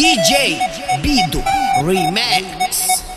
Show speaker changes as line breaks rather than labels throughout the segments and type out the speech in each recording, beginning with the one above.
دي جي بيدو ريماكس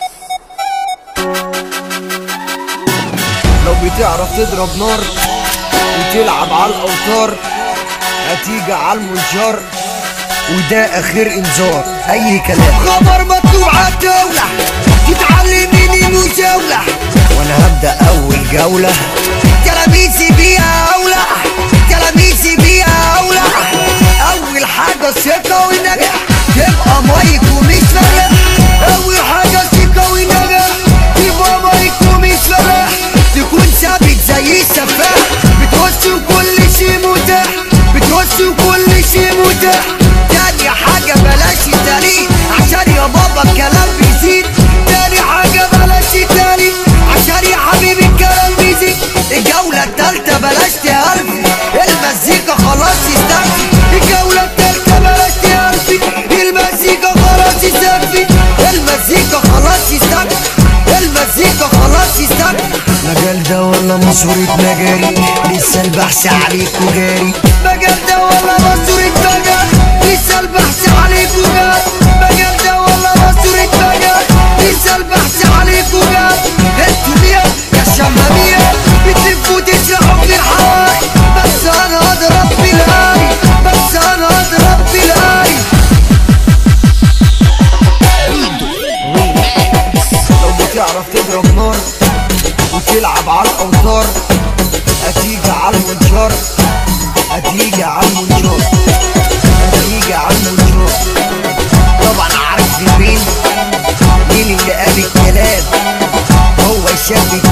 لو بتعرف تضرب نار وتلعب على الاوتار هتيجي على المنشار وده اخر انذار اي كلام خبر مطلوع الدولة تتعلميني مزاولة وانا هبدأ اول جولة تلاميذي بيها اولى تلاميذي بيها اولى اول حاجة ثقة ونجاح تبقى مايك ومش فارق اول حاجة ثقة ونجاح تبقى مايك ومش فارق تكون ثابت زي السفاح بتخش وكل شيء متاح بتخش وكل شيء متاح تاني حاجة بلاش التاني عشان يا بابا الكلام بيزيد تاني حاجة بلاش التاني عشان يا حبيبي الكلام بيزيد الجولة التالتة بلاش تهربي المزيكا خلاص استكفي الجولة التالتة بلاش تهربي المزيكا خلاص استكفي المزيكا خلاص استكفي المزيكا خلاص استكفي مجال ده ولا ماسورة مجاري لسه البحث عليك وجاري مجال ده ولا ماسورة مجاري لسه البحث عليك وجاري مجال ده ولا ماسورة مجاري لسه البحث عليك وجاري انتوا مين يا شمامية بتلفوا تسرحوا في الحواي بس انا اضرب بالهاي بس انا اضرب بالهاي
بيدو ريماكس
لو بتعرف تضرب نار وتلعب على الاوتار هتيجي على المنشار هتيجي على المنشار هتيجي على المنشار طبعا عارف مين مين اللي قال الكلام هو الشاب